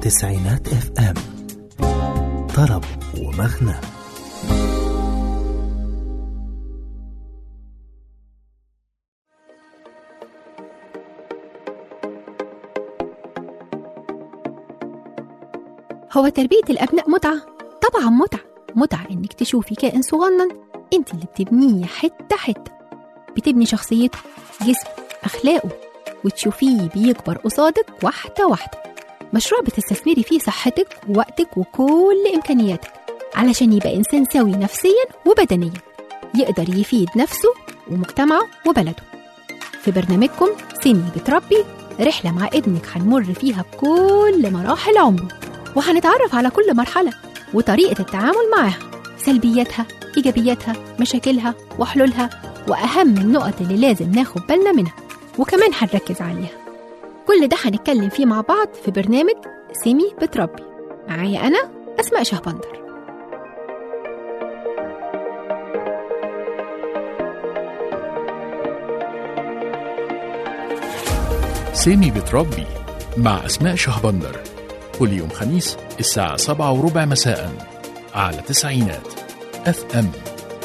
تسعينات اف ام طرب ومغنى هو تربية الأبناء متعة؟ طبعا متعة متعة إنك تشوفي كائن صغنن أنت اللي بتبنيه حتة حتة بتبني شخصيته جسمه أخلاقه وتشوفيه بيكبر قصادك واحدة واحدة مشروع بتستثمري فيه صحتك ووقتك وكل إمكانياتك علشان يبقى إنسان سوي نفسيا وبدنيا يقدر يفيد نفسه ومجتمعه وبلده في برنامجكم سني بتربي رحلة مع ابنك هنمر فيها بكل مراحل عمره وهنتعرف على كل مرحلة وطريقة التعامل معاها سلبياتها إيجابياتها مشاكلها وحلولها وأهم النقط اللي لازم ناخد بالنا منها وكمان هنركز عليها كل ده هنتكلم فيه مع بعض في برنامج سيمي بتربي معايا أنا أسماء شهبندر سامي بتربي مع أسماء شهبندر كل يوم خميس الساعة سبعة وربع مساء على تسعينات اف ام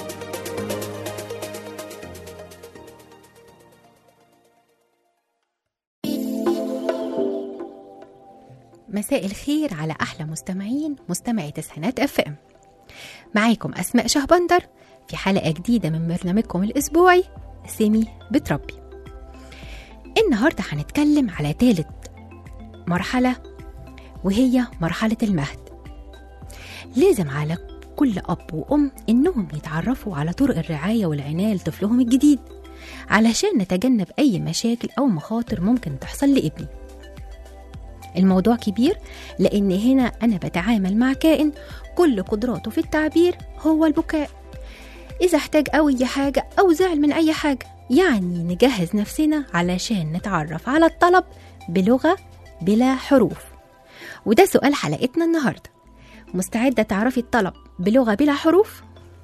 مساء الخير على أحلى مستمعين مستمعي تسعينات اف ام معاكم أسماء شهبندر في حلقة جديدة من برنامجكم الأسبوعي سيمي بتربي النهاردة هنتكلم على تالت مرحلة وهي مرحلة المهد لازم على كل أب وأم إنهم يتعرفوا على طرق الرعاية والعناية لطفلهم الجديد علشان نتجنب أي مشاكل أو مخاطر ممكن تحصل لابني الموضوع كبير لأن هنا أنا بتعامل مع كائن كل قدراته في التعبير هو البكاء إذا احتاج أي حاجة أو زعل من أي حاجة يعني نجهز نفسنا علشان نتعرف على الطلب بلغة بلا حروف وده سؤال حلقتنا النهاردة مستعدة تعرفي الطلب بلغة بلا حروف؟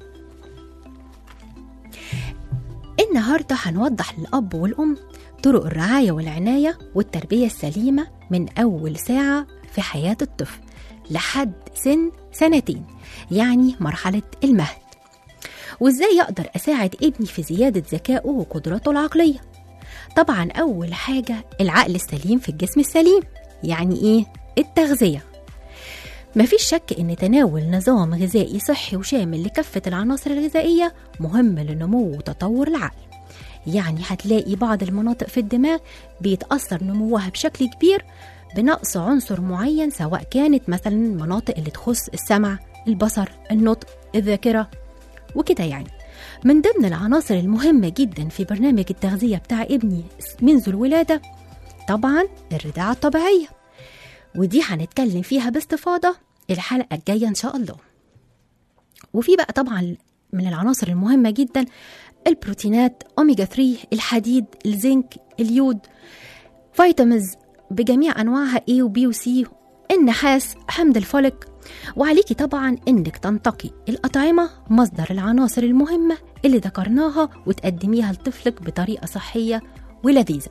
النهاردة هنوضح للأب والأم طرق الرعاية والعناية والتربية السليمة من أول ساعة في حياة الطفل لحد سن سنتين يعني مرحلة المهد وإزاي أقدر أساعد ابني في زيادة ذكائه وقدراته العقلية طبعا أول حاجة العقل السليم في الجسم السليم يعني إيه؟ التغذية مفيش شك إن تناول نظام غذائي صحي وشامل لكافة العناصر الغذائية مهم لنمو وتطور العقل يعني هتلاقي بعض المناطق في الدماغ بيتأثر نموها بشكل كبير بنقص عنصر معين سواء كانت مثلا المناطق اللي تخص السمع البصر النطق الذاكرة وكده يعني من ضمن العناصر المهمة جدا في برنامج التغذية بتاع ابني منذ الولادة طبعا الرضاعة الطبيعية ودي هنتكلم فيها باستفاضة الحلقة الجاية إن شاء الله وفي بقى طبعا من العناصر المهمة جدا البروتينات أوميجا 3 الحديد الزنك اليود فيتامينز بجميع أنواعها A و B و C النحاس حمض الفوليك وعليكي طبعا انك تنتقي الأطعمة مصدر العناصر المهمة اللي ذكرناها وتقدميها لطفلك بطريقة صحية ولذيذة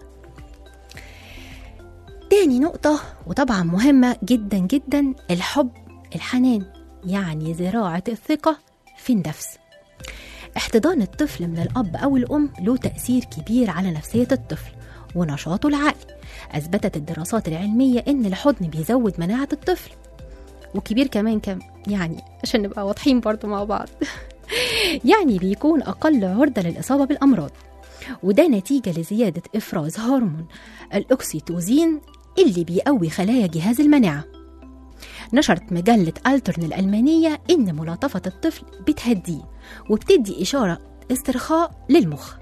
تاني نقطة وطبعا مهمة جدا جدا الحب الحنان يعني زراعة الثقة في النفس احتضان الطفل من الأب أو الأم له تأثير كبير على نفسية الطفل ونشاطه العقلي أثبتت الدراسات العلمية إن الحضن بيزود مناعة الطفل وكبير كمان كم يعني عشان نبقى واضحين برضو مع بعض يعني بيكون أقل عرضة للإصابة بالأمراض وده نتيجة لزيادة إفراز هرمون الأكسيتوزين اللي بيقوي خلايا جهاز المناعة نشرت مجلة ألترن الألمانية إن ملاطفة الطفل بتهديه وبتدي إشارة استرخاء للمخ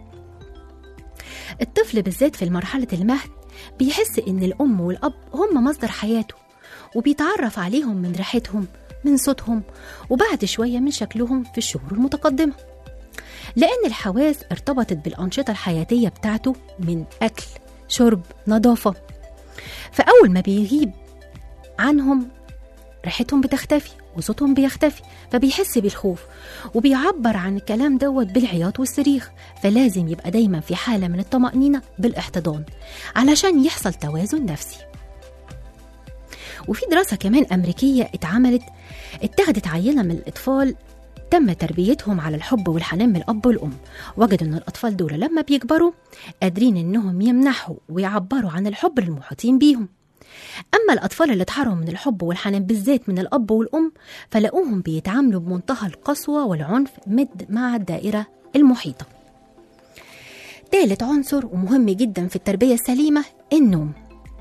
الطفل بالذات في مرحلة المهد بيحس إن الأم والأب هم مصدر حياته وبيتعرف عليهم من ريحتهم من صوتهم وبعد شوية من شكلهم في الشهور المتقدمة لأن الحواس ارتبطت بالأنشطة الحياتية بتاعته من أكل شرب نظافة فأول ما بيغيب عنهم ريحتهم بتختفي وصوتهم بيختفي فبيحس بالخوف وبيعبر عن الكلام دوت بالعياط والصريخ فلازم يبقى دايما في حالة من الطمأنينة بالاحتضان علشان يحصل توازن نفسي وفي دراسة كمان أمريكية اتعملت اتخذت عينة من الأطفال تم تربيتهم على الحب والحنان من الأب والأم وجدوا أن الأطفال دول لما بيكبروا قادرين أنهم يمنحوا ويعبروا عن الحب للمحيطين بيهم أما الأطفال اللي اتحرموا من الحب والحنان بالذات من الأب والأم فلقوهم بيتعاملوا بمنتهى القسوة والعنف مد مع الدائرة المحيطة تالت عنصر ومهم جدا في التربية السليمة النوم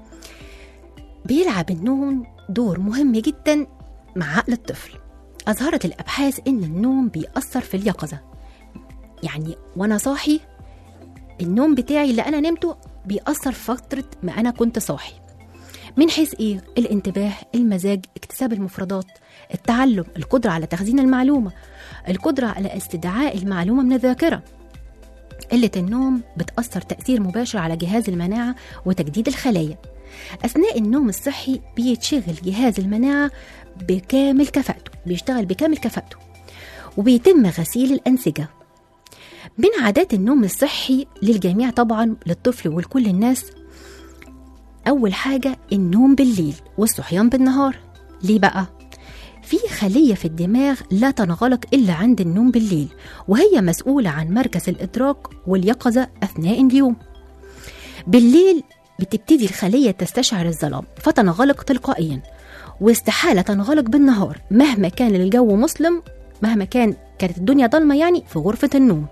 بيلعب النوم دور مهم جدا مع عقل الطفل أظهرت الأبحاث إن النوم بيأثر في اليقظة يعني وأنا صاحي النوم بتاعي اللي أنا نمته بيأثر في فترة ما أنا كنت صاحي من حيث إيه؟ الانتباه، المزاج، اكتساب المفردات، التعلم، القدرة على تخزين المعلومة، القدرة على استدعاء المعلومة من الذاكرة، قلة النوم بتأثر تأثير مباشر على جهاز المناعة وتجديد الخلايا أثناء النوم الصحي بيتشغل جهاز المناعة بكامل كفاءته بيشتغل بكامل كفاءته وبيتم غسيل الأنسجة من عادات النوم الصحي للجميع طبعا للطفل ولكل الناس أول حاجة النوم بالليل والصحيان بالنهار ليه بقى؟ في خلية في الدماغ لا تنغلق إلا عند النوم بالليل وهي مسؤولة عن مركز الإدراك واليقظة أثناء اليوم بالليل بتبتدي الخلية تستشعر الظلام فتنغلق تلقائيا واستحالة تنغلق بالنهار مهما كان الجو مظلم مهما كان كانت الدنيا ضلمة يعني في غرفة النوم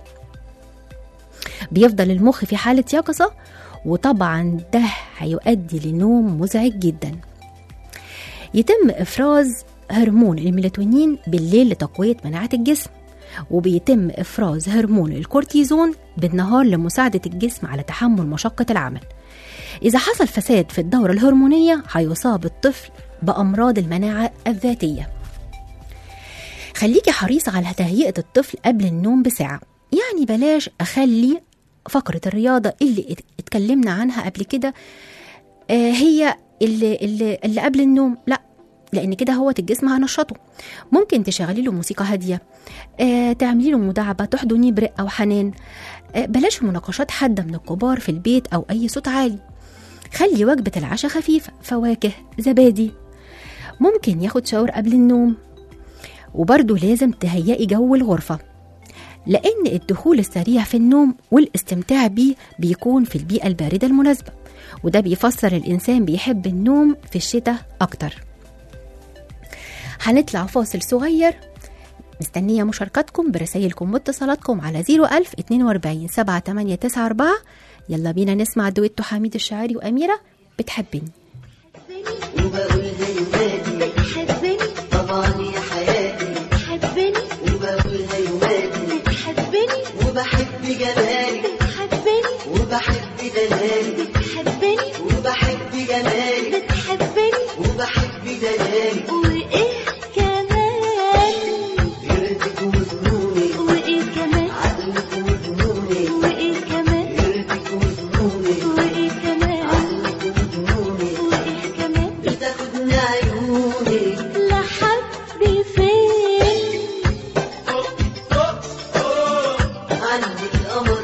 بيفضل المخ في حالة يقظة وطبعا ده هيؤدي لنوم مزعج جدا يتم إفراز هرمون الميلاتونين بالليل لتقوية مناعة الجسم وبيتم إفراز هرمون الكورتيزون بالنهار لمساعدة الجسم على تحمل مشقة العمل إذا حصل فساد في الدورة الهرمونية هيصاب الطفل بأمراض المناعة الذاتية خليكي حريصة على تهيئة الطفل قبل النوم بساعة يعني بلاش أخلي فقرة الرياضة اللي اتكلمنا عنها قبل كده آه هي اللي, اللي, اللي قبل النوم لا لان كده هو الجسم هنشطه ممكن تشغلي له موسيقى هاديه آه تعملي له مداعبه تحضنيه برقه وحنان آه بلاش مناقشات حاده من الكبار في البيت او اي صوت عالي خلي وجبه العشاء خفيفه فواكه زبادي ممكن ياخد شاور قبل النوم وبرضه لازم تهيئي جو الغرفه لأن الدخول السريع في النوم والاستمتاع بيه بيكون في البيئة الباردة المناسبة وده بيفسر الإنسان بيحب النوم في الشتاء أكتر هنطلع فاصل صغير مستنية مشاركتكم برسائلكم واتصالاتكم على 01000 42 7894 يلا بينا نسمع دويتو حميد الشاعري وأميرة بتحبني وبقولها يوماتي بتحبني طبعا يا حياتي بتحبني وبقولها يوماتي بتحبني وبحب جمالك بتحبني وبحب دلالك بتحبني وبحب جمالك بتحبني وبحب دلالك وايه كمان غيرتك وظنوني وايه كمان عقلك وجنوني وايه كمان غيرتك وظنوني وايه كمان عقلك وجنوني وايه كمان بتاخدني عيوني لحد فين عندي القمر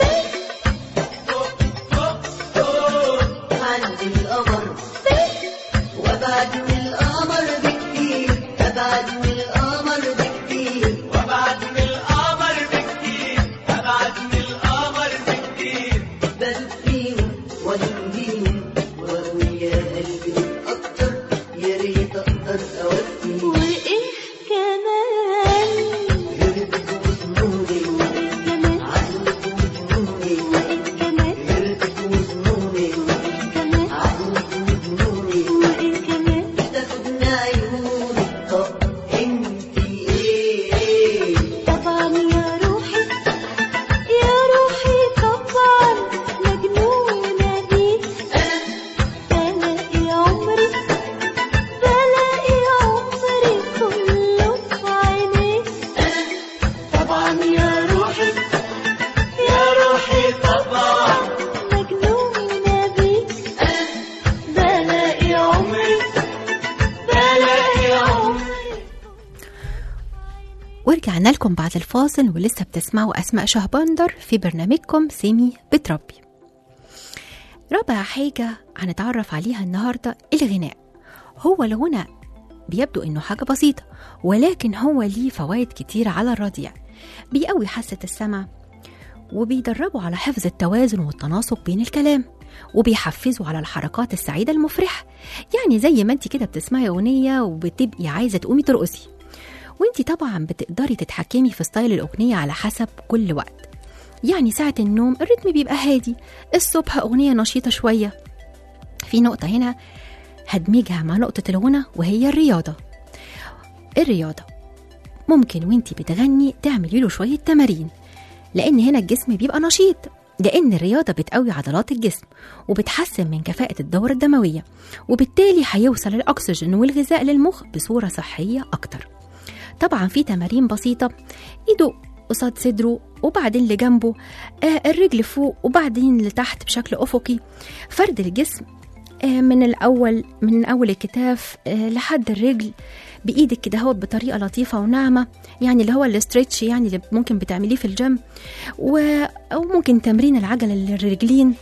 عندي القمر وابعد من القمر بكتير ابعد من القمر بكتير وابعد من القمر بكتير ابعد من القمر بكتير بدوب فيهم وادوب بيهم واروي يا قلبي اكتر يا ريت اقدر اوفي وايه كمان غيرتك وظنوني وايه كمان عقلك وجنوني وايه كمان غيرتك وظنوني وايه كمان عقلك وجنوني وايه كمان بتاخدني عيوني طب انتي ايه طبعا يا روحي يا روحي طبعا مجنونة بيك بلاقي عمري بلاقي عمري كله في عينيك طبعا يا روحي يا روحي طبعا مجنونة بيك بلاقي عمري بلاقي عمري ورجعنا لكم بعد الفاصل ولسه بتسمعوا أسماء شهبندر في برنامجكم سيمي بتربي رابع حاجة هنتعرف عليها النهاردة الغناء هو الغنى بيبدو انه حاجة بسيطة ولكن هو ليه فوائد كتيرة على الرضيع بيقوي حاسة السمع وبيدربوا على حفظ التوازن والتناسق بين الكلام وبيحفزوا على الحركات السعيدة المفرحة يعني زي ما انت كده بتسمعي أغنية وبتبقي عايزة تقومي ترقصي وانت طبعا بتقدري تتحكمي في ستايل الأغنية على حسب كل وقت يعني ساعة النوم الريتم بيبقى هادي الصبح أغنية نشيطة شوية في نقطة هنا هدمجها مع نقطة الغنى وهي الرياضة الرياضة ممكن وانتي بتغني تعملي له شوية تمارين لأن هنا الجسم بيبقى نشيط لأن الرياضة بتقوي عضلات الجسم وبتحسن من كفاءة الدورة الدموية وبالتالي هيوصل الأكسجين والغذاء للمخ بصورة صحية أكتر طبعا في تمارين بسيطة إيده قصاد صدره وبعدين لجنبه آه الرجل فوق وبعدين لتحت بشكل أفقي فرد الجسم آه من الأول من أول الكتاف آه لحد الرجل بإيدك كده هو بطريقة لطيفة وناعمة يعني اللي هو الاسترتش يعني اللي ممكن بتعمليه في الجيم و... أو ممكن تمرين العجلة للرجلين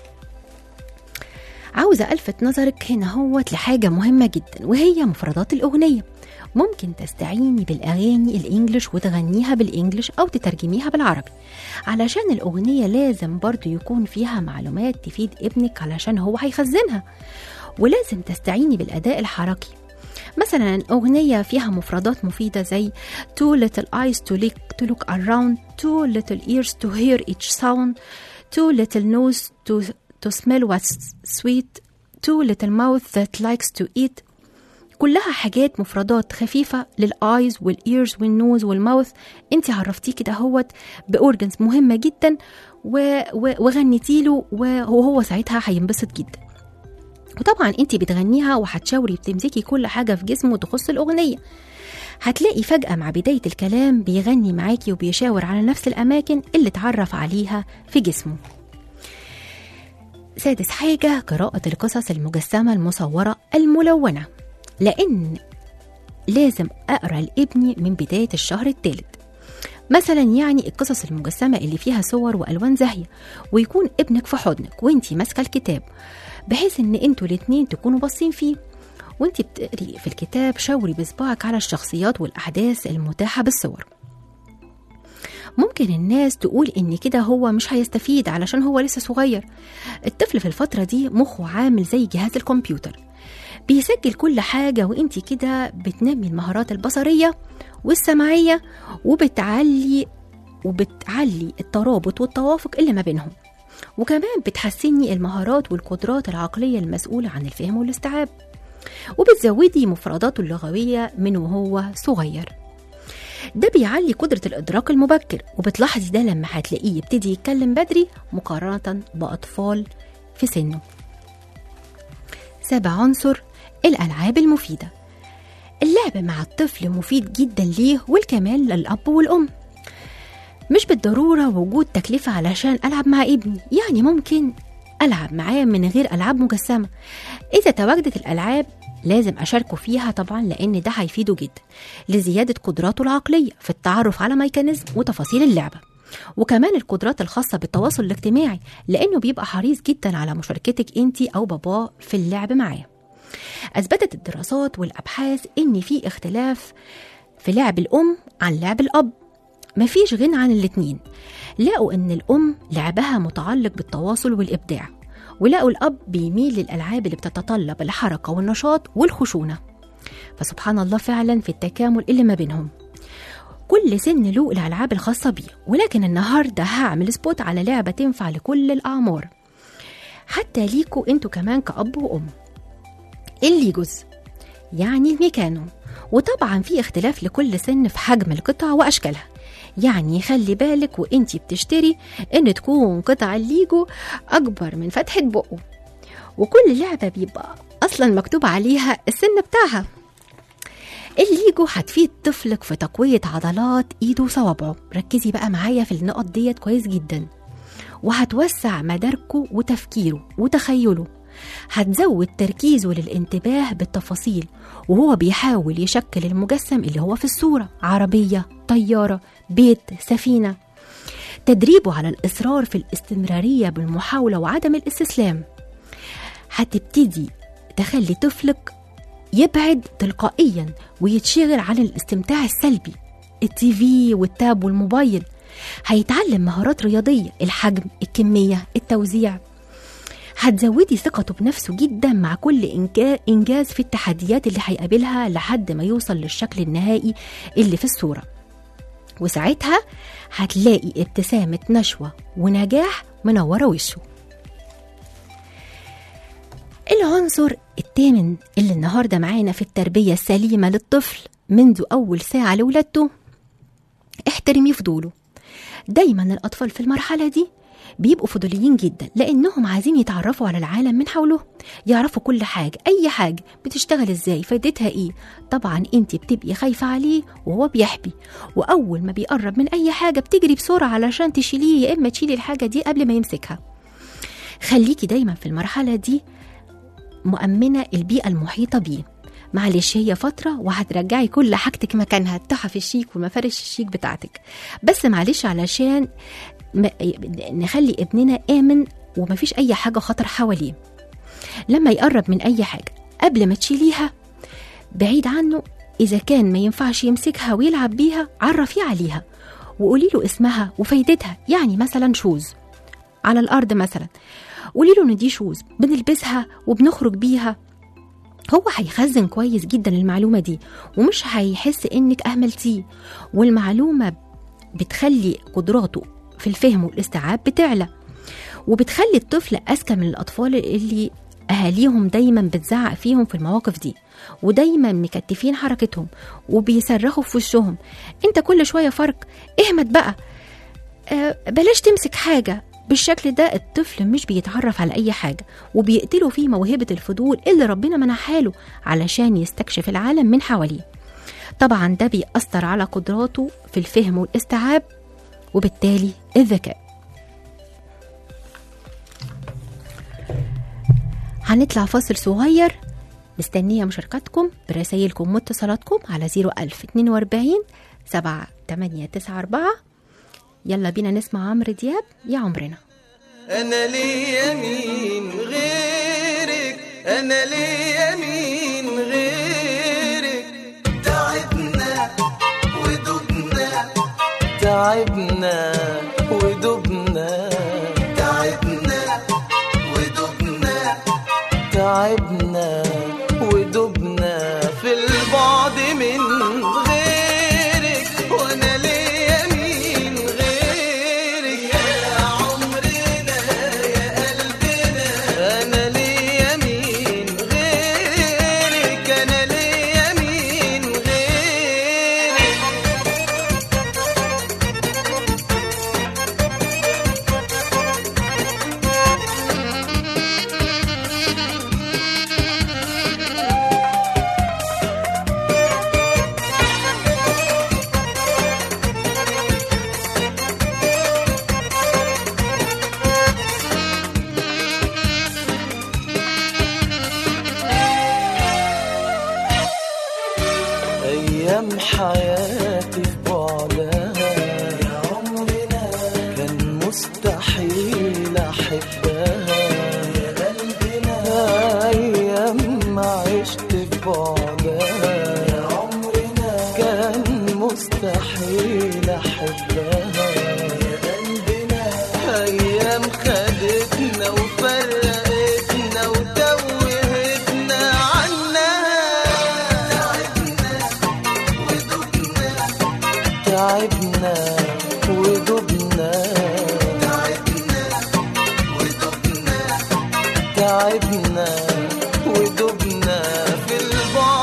عاوزة ألفت نظرك هنا هوت لحاجة مهمة جدا وهي مفردات الأغنية ممكن تستعيني بالأغاني الإنجليش وتغنيها بالإنجليش أو تترجميها بالعربي علشان الأغنية لازم برضو يكون فيها معلومات تفيد ابنك علشان هو هيخزنها ولازم تستعيني بالأداء الحركي مثلا أغنية فيها مفردات مفيدة زي two little eyes to look, to look around two little ears to hear each sound two little nose to, to smell what's sweet two little mouth that likes to eat كلها حاجات مفردات خفيفة للآيز والإيرز والنوز والماوث انت عرفتيه كده هوت بأورجنز مهمة جدا و... و... وغنيتيله وهو ساعتها هينبسط جدا وطبعا انت بتغنيها وهتشاوري بتمسكي كل حاجة في جسمه تخص الأغنية هتلاقي فجأة مع بداية الكلام بيغني معاكي وبيشاور على نفس الأماكن اللي اتعرف عليها في جسمه سادس حاجة قراءة القصص المجسمة المصورة الملونة لأن لازم أقرأ لابني من بداية الشهر الثالث مثلا يعني القصص المجسمة اللي فيها صور وألوان زاهية ويكون ابنك في حضنك وانتي ماسكة الكتاب بحيث ان انتوا الاتنين تكونوا باصين فيه وانتي بتقري في الكتاب شاوري بصباعك على الشخصيات والأحداث المتاحة بالصور ممكن الناس تقول ان كده هو مش هيستفيد علشان هو لسه صغير الطفل في الفترة دي مخه عامل زي جهاز الكمبيوتر بيسجل كل حاجة وانتي كده بتنمي المهارات البصرية والسمعية وبتعلي وبتعلي الترابط والتوافق اللي ما بينهم وكمان بتحسني المهارات والقدرات العقلية المسؤولة عن الفهم والاستيعاب وبتزودي مفرداته اللغوية من وهو صغير ده بيعلي قدرة الإدراك المبكر وبتلاحظي ده لما هتلاقيه يبتدي يتكلم بدري مقارنة بأطفال في سنه سابع عنصر الألعاب المفيدة اللعب مع الطفل مفيد جدا ليه والكمان للأب والأم مش بالضرورة وجود تكلفة علشان ألعب مع ابني يعني ممكن ألعب معاه من غير ألعاب مجسمة إذا تواجدت الألعاب لازم أشاركه فيها طبعا لأن ده هيفيده جدا لزيادة قدراته العقلية في التعرف على ميكانيزم وتفاصيل اللعبة وكمان القدرات الخاصة بالتواصل الاجتماعي لأنه بيبقى حريص جدا على مشاركتك أنت أو باباه في اللعب معاه أثبتت الدراسات والأبحاث إن في اختلاف في لعب الأم عن لعب الأب مفيش غنى عن الاتنين لقوا إن الأم لعبها متعلق بالتواصل والإبداع ولقوا الأب بيميل للألعاب اللي بتتطلب الحركة والنشاط والخشونة فسبحان الله فعلا في التكامل اللي ما بينهم كل سن له الألعاب الخاصة بيه ولكن النهاردة هعمل سبوت على لعبة تنفع لكل الأعمار حتى ليكوا انتوا كمان كأب وأم الليجوز يعني الميكانو وطبعا في اختلاف لكل سن في حجم القطع وأشكالها يعني خلي بالك وانتي بتشتري ان تكون قطع الليجو اكبر من فتحة بقه وكل لعبة بيبقى اصلا مكتوب عليها السن بتاعها الليجو هتفيد طفلك في تقوية عضلات ايده وصوابعه ركزي بقى معايا في النقط ديت كويس جدا وهتوسع مداركه وتفكيره وتخيله هتزود تركيزه للانتباه بالتفاصيل وهو بيحاول يشكل المجسم اللي هو في الصورة عربية طيارة بيت سفينة تدريبه على الإصرار في الاستمرارية بالمحاولة وعدم الاستسلام هتبتدي تخلي طفلك يبعد تلقائيا ويتشغل عن الاستمتاع السلبي التي في والتاب والموبايل هيتعلم مهارات رياضية الحجم الكمية التوزيع هتزودي ثقته بنفسه جدا مع كل إنجا- إنجاز في التحديات اللي هيقابلها لحد ما يوصل للشكل النهائي اللي في الصورة وساعتها هتلاقي ابتسامة نشوة ونجاح منورة وشه العنصر الثامن اللي النهاردة معانا في التربية السليمة للطفل منذ أول ساعة لولادته احترمي فضوله دايما الأطفال في المرحلة دي بيبقوا فضوليين جدا لأنهم عايزين يتعرفوا على العالم من حوله يعرفوا كل حاجة أي حاجة بتشتغل إزاي فايدتها إيه طبعا أنت بتبقي خايفة عليه وهو بيحبي وأول ما بيقرب من أي حاجة بتجري بسرعة علشان تشيليه يا إما تشيلي الحاجة دي قبل ما يمسكها خليكي دايما في المرحلة دي مؤمنة البيئة المحيطة بيه معلش هي فترة وهترجعي كل حاجتك مكانها التحف الشيك والمفارش الشيك بتاعتك بس معلش علشان م- نخلي ابننا آمن ومفيش أي حاجة خطر حواليه لما يقرب من أي حاجة قبل ما تشيليها بعيد عنه إذا كان ما ينفعش يمسكها ويلعب بيها عرفيه عليها وقولي له اسمها وفايدتها يعني مثلا شوز على الأرض مثلا قولي له إن دي شوز بنلبسها وبنخرج بيها هو هيخزن كويس جدا المعلومة دي ومش هيحس إنك أهملتيه والمعلومة بتخلي قدراته في الفهم والاستيعاب بتعلى وبتخلي الطفل أذكى من الأطفال اللي أهاليهم دايما بتزعق فيهم في المواقف دي ودايما مكتفين حركتهم وبيصرخوا في وشهم انت كل شوية فرق اهمت بقى آه بلاش تمسك حاجة بالشكل ده الطفل مش بيتعرف على أي حاجة وبيقتلوا فيه موهبة الفضول اللي ربنا منحها له علشان يستكشف العالم من حواليه طبعا ده بيأثر على قدراته في الفهم والاستيعاب وبالتالي الذكاء هنطلع فاصل صغير مستنية مشاركتكم برسايلكم واتصالاتكم على 01042 7894 يلا بينا نسمع عمرو دياب يا عمرنا انا ليا مين غيرك انا ليا مين غيرك تعبنا ودبنا تعبنا ودبنا تعبنا ودبنا تعبنا ودبنا في البعد من غيرك وانا ليا مين غيرك يا عمرنا يا قلبنا انا ليا مين غيرك انا ليا مين غيرك أيام حياتي في بعدها يا عمرنا كان مستحيل أحبها يا قلبنا أيام ما عشت في بعدها يا عمرنا كان مستحيل أحبها يا قلبنا أيام خدتنا وفرقتنا وتوهتنا عنها تعبنا ودبنا تعبنا ودبنا في البعد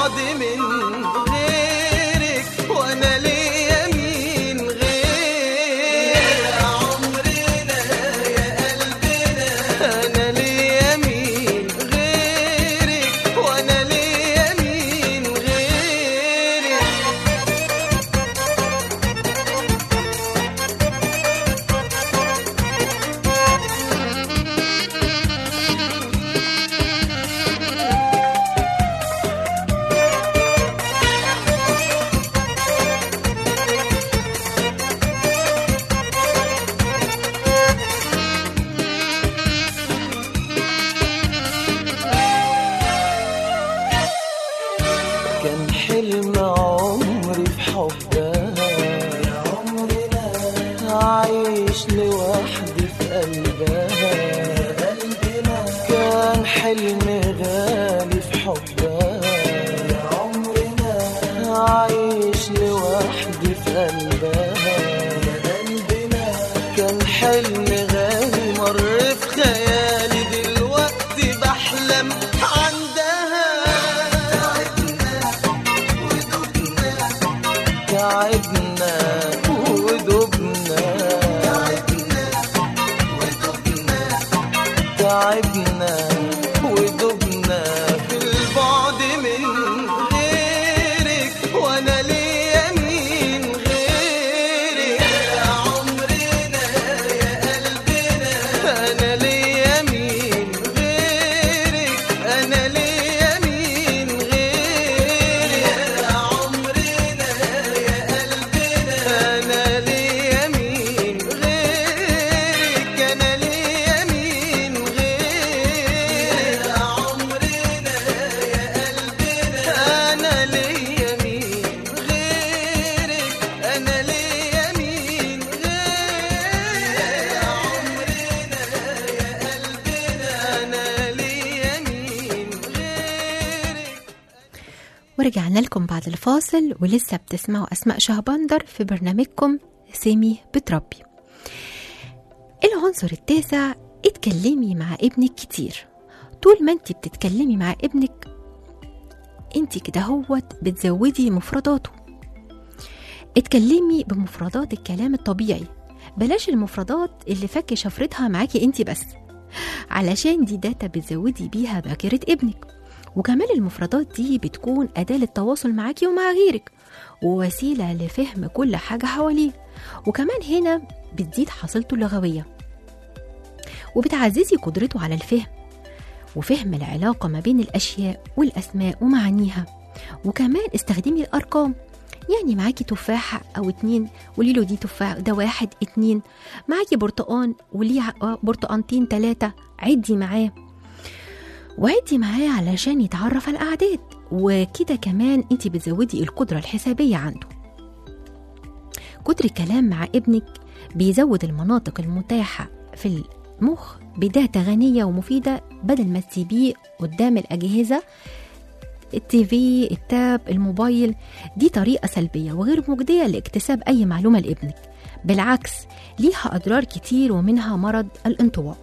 ورجعنا لكم بعد الفاصل ولسه بتسمعوا أسماء شهبندر في برنامجكم سيمي بتربي العنصر التاسع اتكلمي مع ابنك كتير طول ما انت بتتكلمي مع ابنك انت كده هوت بتزودي مفرداته اتكلمي بمفردات الكلام الطبيعي بلاش المفردات اللي فك شفرتها معاكي انت بس علشان دي داتا بتزودي بيها ذاكرة ابنك وكمان المفردات دي بتكون أداة للتواصل معاكي ومع غيرك ووسيلة لفهم كل حاجة حواليه وكمان هنا بتزيد حصيلته اللغوية وبتعززي قدرته على الفهم وفهم العلاقة ما بين الأشياء والأسماء ومعانيها وكمان استخدمي الأرقام يعني معاكي تفاحة أو اتنين قولي له دي تفاح ده واحد اتنين معاكي برتقان وليه ع- برتقانتين تلاتة عدي معاه وعدي معاه علشان يتعرف على الأعداد وكده كمان انت بتزودي القدرة الحسابية عنده كتر الكلام مع ابنك بيزود المناطق المتاحة في المخ بداتا غنية ومفيدة بدل ما تسيبيه قدام الأجهزة التي في التاب الموبايل دي طريقة سلبية وغير مجدية لاكتساب أي معلومة لابنك بالعكس ليها أضرار كتير ومنها مرض الانطواء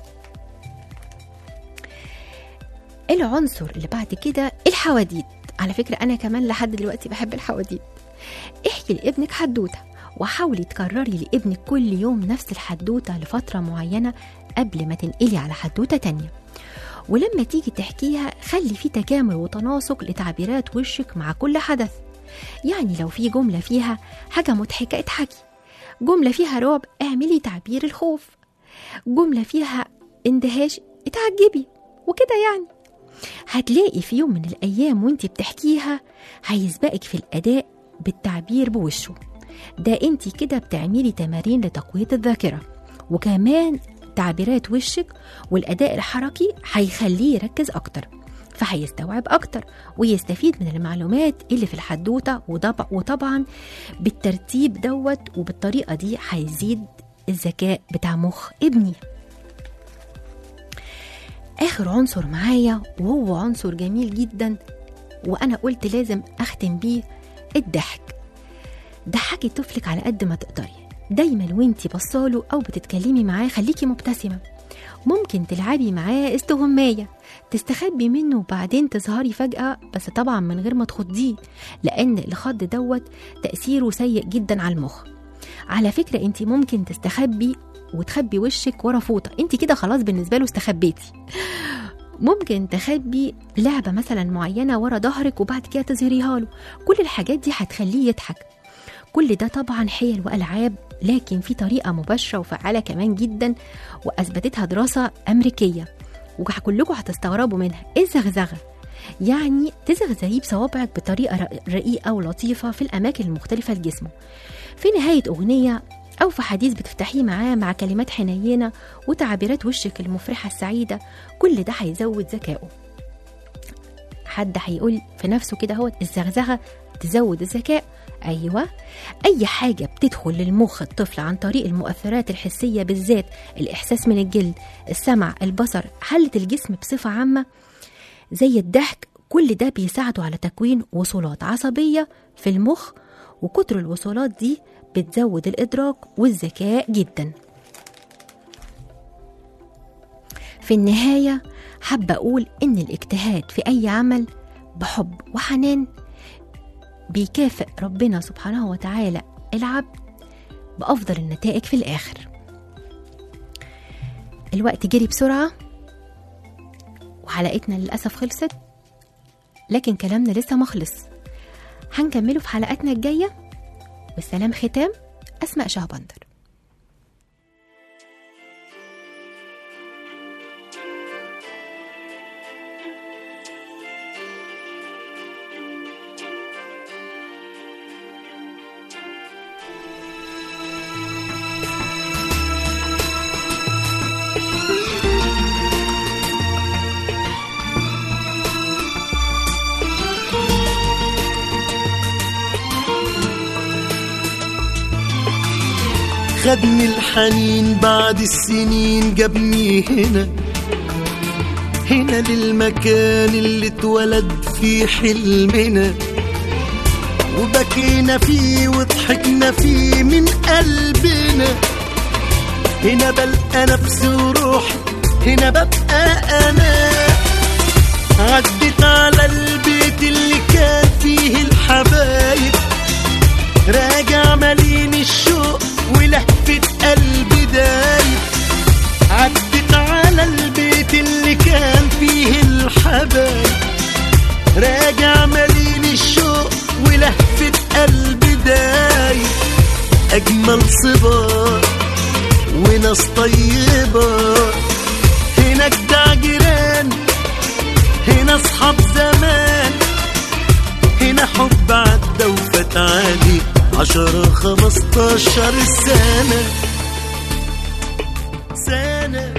العنصر اللي بعد كده الحواديت على فكرة أنا كمان لحد دلوقتي بحب الحواديت احكي لابنك حدوتة وحاولي تكرري لابنك كل يوم نفس الحدوتة لفترة معينة قبل ما تنقلي على حدوتة تانية ولما تيجي تحكيها خلي في تكامل وتناسق لتعبيرات وشك مع كل حدث يعني لو في جملة فيها حاجة مضحكة اضحكي جملة فيها رعب اعملي تعبير الخوف جملة فيها اندهاش اتعجبي وكده يعني هتلاقي في يوم من الأيام وانت بتحكيها هيسبقك في الأداء بالتعبير بوشه ده انت كده بتعملي تمارين لتقوية الذاكرة وكمان تعبيرات وشك والأداء الحركي هيخليه يركز أكتر فهيستوعب أكتر ويستفيد من المعلومات اللي في الحدوتة وطبع وطبعا بالترتيب دوت وبالطريقة دي هيزيد الذكاء بتاع مخ ابني آخر عنصر معايا وهو عنصر جميل جدا وأنا قلت لازم أختم بيه الضحك ضحكي طفلك على قد ما تقدري دايما وانتي بصاله أو بتتكلمي معاه خليكي مبتسمة ممكن تلعبي معاه استغماية تستخبي منه وبعدين تظهري فجأة بس طبعا من غير ما تخضيه لأن الخض دوت تأثيره سيء جدا على المخ على فكرة انت ممكن تستخبي وتخبي وشك ورا فوطة انت كده خلاص بالنسبة له استخبيتي ممكن تخبي لعبة مثلا معينة ورا ظهرك وبعد كده تظهريها له كل الحاجات دي هتخليه يضحك كل ده طبعا حيل وألعاب لكن في طريقة مباشرة وفعالة كمان جدا وأثبتتها دراسة أمريكية وكلكم هتستغربوا منها إيه الزغزغة يعني تزغزغيه بصوابعك بطريقة ر- رقيقة ولطيفة في الأماكن المختلفة لجسمه في نهاية أغنية أو في حديث بتفتحيه معاه مع كلمات حنينة وتعبيرات وشك المفرحة السعيدة كل ده هيزود ذكائه حد هيقول في نفسه كده هو الزغزغة تزود الذكاء أيوة أي حاجة بتدخل للمخ الطفل عن طريق المؤثرات الحسية بالذات الإحساس من الجلد السمع البصر حالة الجسم بصفة عامة زي الضحك كل ده بيساعده على تكوين وصولات عصبية في المخ وكتر الوصولات دي بتزود الإدراك والذكاء جدا في النهاية حابة أقول إن الاجتهاد في أي عمل بحب وحنان بيكافئ ربنا سبحانه وتعالى العبد بأفضل النتائج في الآخر الوقت جري بسرعة وحلقتنا للأسف خلصت لكن كلامنا لسه مخلص هنكمله في حلقاتنا الجاية والسلام ختام أسماء شهبندر خدني الحنين بعد السنين جابني هنا هنا للمكان اللي اتولد فيه حلمنا وبكينا فيه وضحكنا فيه من قلبنا هنا بلقى نفسي وروحي هنا ببقى انا عدت على البيت اللي كان فيه الحبايب راجع مليان الشوق ولهفة قلبي دايب عدت على البيت اللي كان فيه الحبايب راجع مليان الشوق ولهفة قلبي دايب أجمل صبار وناس طيبة هنا جدع جيران هنا أصحاب زمان هنا حب عدى وفات عادي عشرة خمستاشر سنة سنة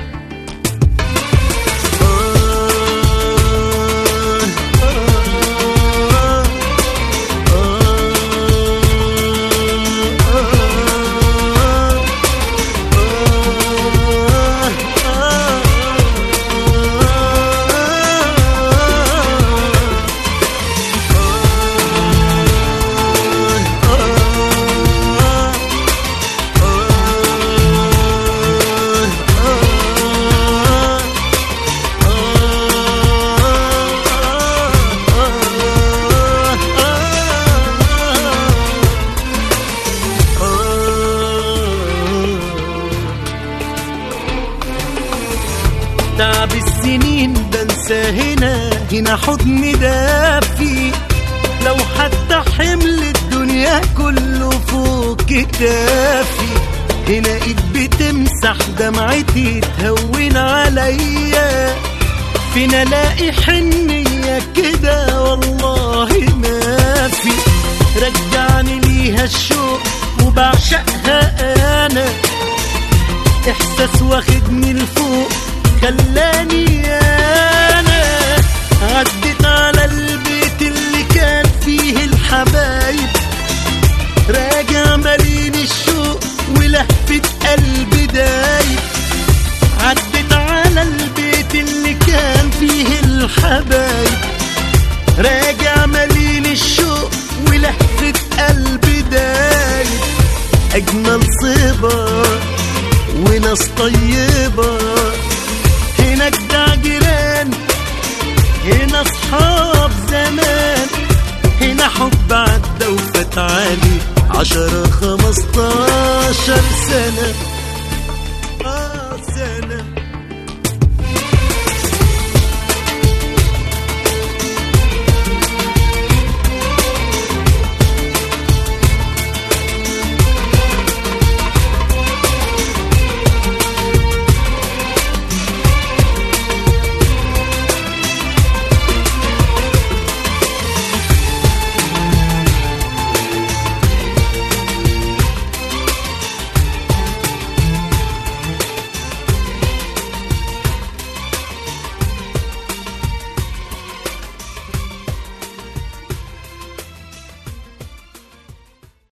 تعب السنين بنسى هنا هنا حضن دافي لو حتى حمل الدنيا كله فوق كتافي هنا ايد بتمسح دمعتي تهون عليا فين الاقي حنية كده والله ما في رجعني ليها الشوق وبعشقها انا احساس واخدني لفوق خلاني انا عدت على البيت اللي كان فيه الحبايب راجع مليان الشوق ولهفة قلبي دايب عدت على البيت اللي كان فيه الحبايب راجع مليان الشوق ولهفة قلبي دايب أجمل صبر وناس طيبة هنا جدع جيران هنا أصحاب زمان هنا حب عدى وفات عالي عشرة خمستاشر سنة آه سنة